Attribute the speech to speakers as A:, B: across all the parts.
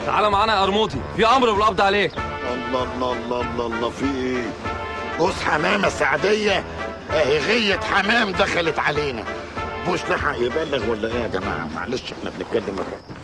A: تعالى معانا يا قرموطي في امر بالقبض عليك
B: الله الله الله الله الله في ايه جوز حمامة سعدية اهي غية حمام دخلت علينا مش لحق يبلغ ولا ايه يا جماعة معلش احنا بنتكلم الرأي.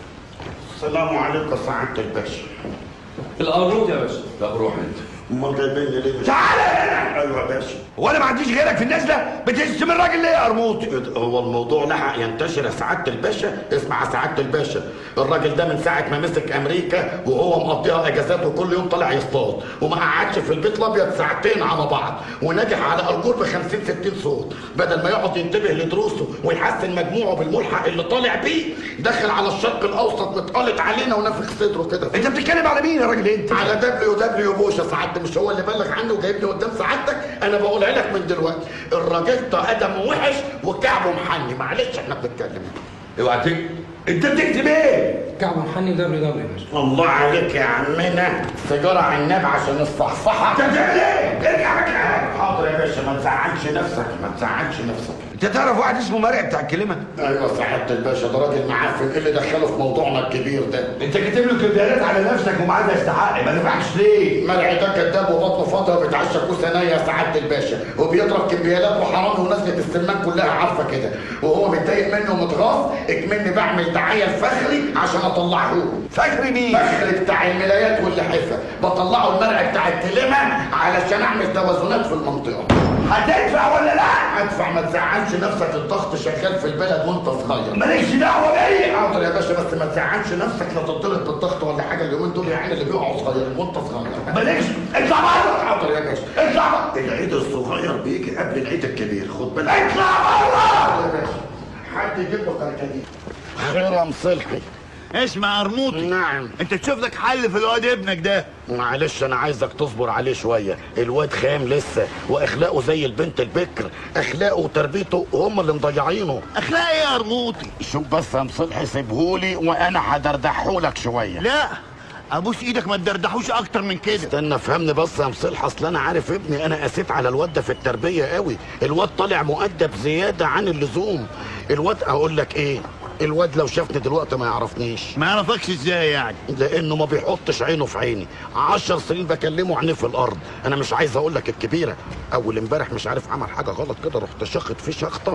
B: السلام عليكم سعادة الباشا
A: القرموطي يا باشا
C: طب روح انت
B: امال جايبيني ليه مش
D: تعالى هنا
B: ايوه يا باشا
D: وانا ما عنديش غيرك في النازله بتشتم الراجل ليه يا قرموط
B: إيه ده؟ هو الموضوع لحق ينتشر يا سعادة الباشا اسمع يا سعادة الباشا الراجل ده من ساعة ما مسك أمريكا وهو مقضيها أجازات وكل يوم طالع يصطاد وما قعدش في البيت الأبيض ساعتين على بعض ونجح على أرجور ب 50 60 صوت بدل ما يقعد ينتبه لدروسه ويحسن مجموعه بالملحق اللي طالع بيه دخل على الشرق الأوسط متقلت علينا ونفخ صدره كده
D: انت بتتكلم على مين يا راجل انت
B: على دبليو دبليو بوشا سعادتك مش هو اللي بلغ عني وجايبني قدام سعادتك انا بقولها لك من دلوقتي الراجل ده ادم وحش وكعبه محني معلش احنا بنتكلم
D: اوعى تكتب انت بتكتب ايه
E: كعب محني دبليو دبليو يا باشا
B: الله عليك يا عمنا سيجاره على النبي عشان الصحصحه
D: انت بتعمل ايه ارجع مكانك
B: حاضر يا باشا ما تزعلش نفسك ما تزعلش نفسك
D: انت تعرف واحد اسمه مرعي بتاع الكلمه
B: ايوه سعاده الباشا ده راجل معفن ايه اللي دخله في موضوعنا الكبير ده
D: انت كاتب له كبيرات على نفسك ومعاه يستحق ما نفعش ليه
B: مرعي ده كداب وبطنه فاضيه بيتعشى كوسه نيه يا سعاده الباشا وبيضرب كمبيالات وحرامي ونزله السمان كلها عارفه كده وهو متضايق مني ومتغاظ اكمني بعمل دعايه لفخري عشان اطلعه له
D: فاكر مين
B: فخري بتاع الملايات واللحفه بطلعه المرعي بتاع الكلمه علشان اعمل توازنات في المنطقه
D: هتدفع ولا لا
B: ادفع ما تزعلش نفسك الضغط شغال في البلد وانت صغير
D: مالكش دعوه بيا
B: حاضر يا باشا بس ما تزعلش نفسك لا تضطرب بالضغط ولا حاجه اليومين دول يعني اللي بيقعوا صغيرين وانت صغير
D: مالكش اطلع بره
B: حاضر يا باشا
D: اطلع بره
B: العيد الصغير بيجي قبل العيد الكبير خد بالك
D: اطلع بره
B: حاضر يا باشا حد يجيب له كركديه خير يا مصلحي
F: اسمع يا قرموطي
B: نعم
F: انت تشوف لك حل في الواد ابنك ده
B: معلش انا عايزك تصبر عليه شويه الواد خام لسه واخلاقه زي البنت البكر اخلاقه وتربيته هم اللي مضيعينه
F: اخلاق ايه يا قرموطي
B: شوف بس يا مصلحي سيبهولي وانا هدردحهولك شويه
F: لا ابوس ايدك ما تدردحوش اكتر من كده
B: استنى فهمني بس يا مصلحي اصل انا عارف ابني انا قسيت على الواد ده في التربيه قوي الواد طالع مؤدب زياده عن اللزوم الواد اقول لك ايه الواد لو شافني دلوقتي ما يعرفنيش
F: ما يعرفكش ازاي يعني
B: لانه ما بيحطش عينه في عيني عشر سنين بكلمه عينيه في الارض انا مش عايز اقول لك الكبيره اول امبارح مش عارف عمل حاجه غلط كده رحت شخط فيه شخطه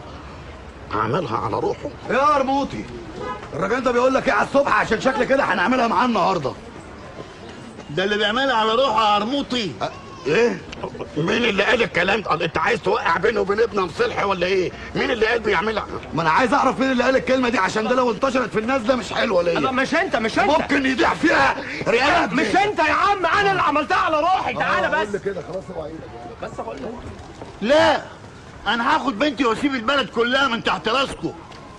B: عملها على روحه
D: يا قرموطي الراجل ده بيقول لك ايه على الصبح عشان شكل كده هنعملها معاه النهارده
F: ده اللي بيعملها على روحه يا قرموطي
B: ايه مين اللي قال الكلام ده انت عايز توقع بينه وبين ابن مصلحي ولا ايه مين اللي قال بيعملها
D: ما انا عايز اعرف مين اللي قال الكلمه دي عشان ده لو انتشرت في الناس ده مش حلوه
G: لا
D: ليا
G: مش انت مش انت
D: ممكن يضيع فيها ريالات
G: مش انت يا عم انا اللي عملتها على روحي تعالى بس
D: كده خلاص اوعى ايدك
G: بس اقول لك
F: لا انا هاخد بنتي واسيب البلد كلها من تحت راسكم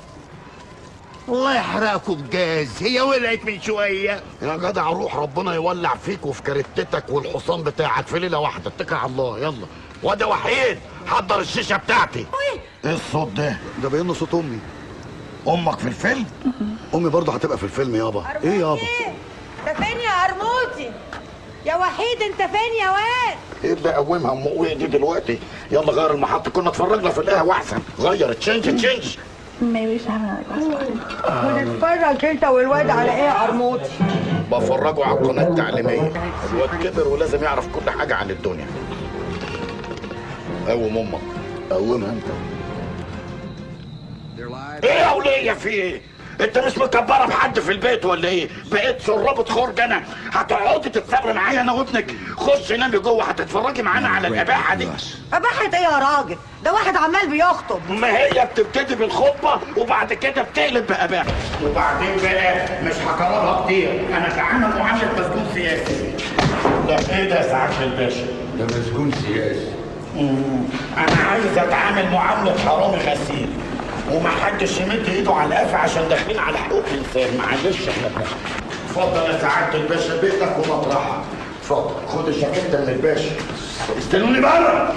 F: الله يحرقكم بجاز هي ولعت من شويه
B: يا جدع روح ربنا يولع فيك وفي كارتتك والحصان بتاعك في ليله واحده اتكل على الله يلا واد يا وحيد حضر الشيشه بتاعتي ايه الصوت ده
D: ده باين له صوت امي
B: امك في الفيلم
D: امي برضه هتبقى في الفيلم يابا ايه يابا
H: انت فين يا قرموطي يا وحيد انت فين يا واد
B: ايه اللي قومها ام قويه دي دلوقتي يلا غير المحطه كنا اتفرجنا في القهوه احسن غير تشينج تشينج
H: ونتفرج انت والواد على ايه يا قرموطي
B: بفرجه على القناه التعليميه الواد كبر ولازم يعرف كل حاجه عن الدنيا قوم امك قومها انت ايه يا وليه في ايه انت مش مكبره بحد في البيت ولا ايه بقيت شربة خرج انا هتقعدي تتصابري معايا انا وابنك خش نامي جوه هتتفرجي معانا على الاباحه دي
H: اباحة ايه يا راجل ده واحد عمال بيخطب
B: ما هي بتبتدي بالخطبه وبعد كده بتقلب باباحه وبعدين بقى مش هكررها كتير انا تعامل معامله مسجون سياسي ده ايه ده يا سعاده الباشا
C: ده مسجون سياسي
B: انا عايز اتعامل معامله حرامي غسيل ومحدش يمد ايده على القفا عشان داخلين على حقوق الانسان معلش احنا بنحكي. اتفضل يا سعاده الباشا بيتك ومطرحك اتفضل خد الجاكيته من الباشا
D: استنوني بره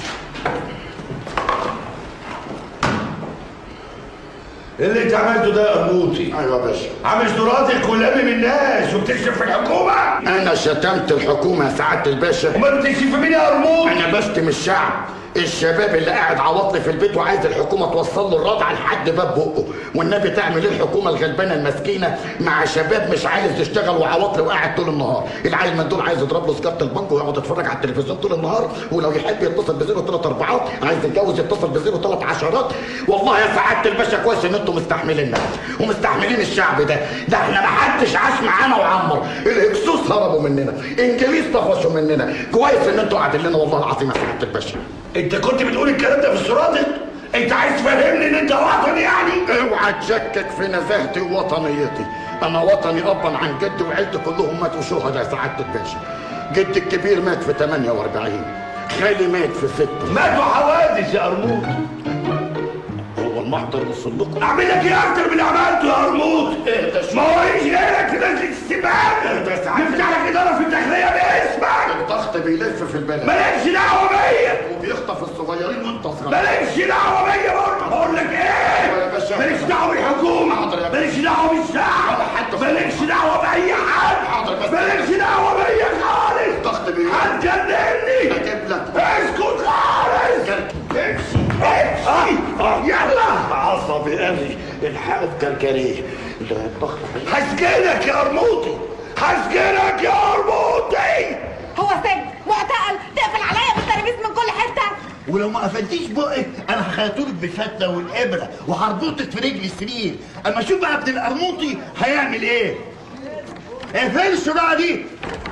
D: ايه اللي انت عملته ده يا قرموطي
B: ايوه يا باشا
D: عامل صوراتك ولامم الناس وبتكشف في الحكومه
B: انا شتمت الحكومه يا سعاده الباشا
D: امال بتكشف في مين يا قرموطي
B: انا بشتم الشعب الشباب اللي قاعد عواطلي في البيت وعايز الحكومه توصل له الرضع لحد باب بقه والنبي تعمل ايه الحكومه الغلبانه المسكينه مع شباب مش عايز يشتغل وعواطلي وقاعد طول النهار العيل من دول عايز يضرب له سكاره البنك ويقعد يتفرج على التلفزيون طول النهار ولو يحب يتصل بزيرو ثلاث اربعات عايز يتجوز يتصل بزيرو ثلاث عشرات والله يا سعاده الباشا كويس ان انتم مستحمليننا ومستحملين الشعب ده ده احنا ما حدش عاش معانا وعمر الهكسوس هربوا مننا انجليز طفشوا مننا كويس ان انتوا قاعدين لنا والله العظيم يا سعاده الباشا
F: انت كنت بتقول الكلام ده في السرادق انت عايز تفهمني ان انت وطني يعني
B: اوعى تشكك في نزاهتي ووطنيتي انا وطني ابا عن جدي وعيلتي كلهم ماتوا شهداء يا سعاده الباشا جدي الكبير مات في 48 خالي مات في 6
F: ماتوا حوادث يا قرموط
B: هو المحضر وصل لكم
F: اعمل لك ايه اكتر من اللي عملته يا قرموط
B: ايه ده شو-
F: ما هو ايش غيرك في نزله استبعاد
B: ده ساعات-
F: نفتح لك اداره في الداخليه باسمك
B: الضغط بيلف في البلد
F: مالكش دعوه بيا
B: وبيخطف الصغيرين وانت صغير
F: مالكش دعوه بيا برضه بقول لك
B: يا
F: ايه
B: باشا.
F: مالكش دعوه بالحكومه
B: حاضر يا باشا.
F: مالكش دعوه بالشعب
B: ولا حتى-
F: مالكش دعوه باي حد
B: حاضر بس.
F: مالكش دعوه بيا خالص
B: الضغط بيلف
F: هتجنني
B: اجيب لك
F: اسكت خالص امشي امشي يلا
B: عصبي قوي الحقوا بكركريه ده الضغط
F: هسجنك يا قرموطي هسجنك يا قرموطي
H: هو سجن معتقل تقفل عليا بالترابيز من كل حته
F: ولو ما قفلتيش بقك انا هخيطولك بالفتله والابره وهربطك في رجل السرير اما اشوف بقى ابن القرموطي هيعمل ايه اقفلي الشراعه دي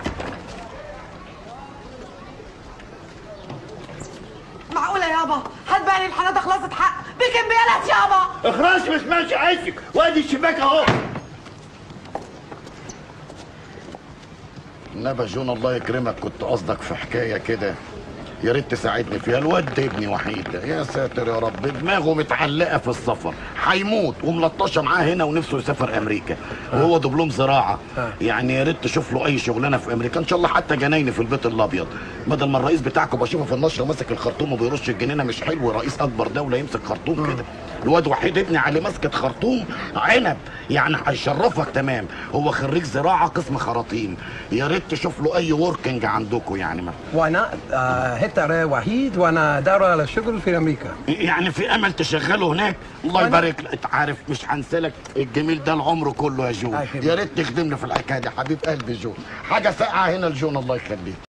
H: معقوله يابا هات بقى لي الحناده خلصت حق بكمبيالات يابا
F: اخرس ما اسمعش عايزك وادي الشباك اهو
B: نبا جون الله يكرمك كنت قصدك في حكايه كده يا ريت تساعدني فيها الواد ده ابني وحيد ده يا ساتر يا رب دماغه متعلقه في السفر هيموت وملطشه معاه هنا ونفسه يسافر امريكا وهو دبلوم زراعه يعني يا ريت تشوف له اي شغلانه في امريكا ان شاء الله حتى جنايني في البيت الابيض بدل ما الرئيس بتاعكم بشوفه في النشره ماسك الخرطوم وبيرش الجنينه مش حلو رئيس اكبر دوله يمسك خرطوم كده الواد وحيد ابني عليه ماسكه خرطوم عنب يعني هيشرفك تمام هو خريج زراعه قسم خراطيم يا ريت تشوف له اي وركينج عندكم يعني ما
E: وانا آه، هتر وحيد وانا دار على الشغل في امريكا
B: يعني في امل تشغله هناك الله
E: وأنا-
B: يبارك لك انت عارف مش هنسلك الجميل ده العمر كله يا جون
E: أكيد.
B: يا ريت تخدمني في الحكايه دي حبيب قلبي جون حاجه ساقعه هنا لجون الله يخليك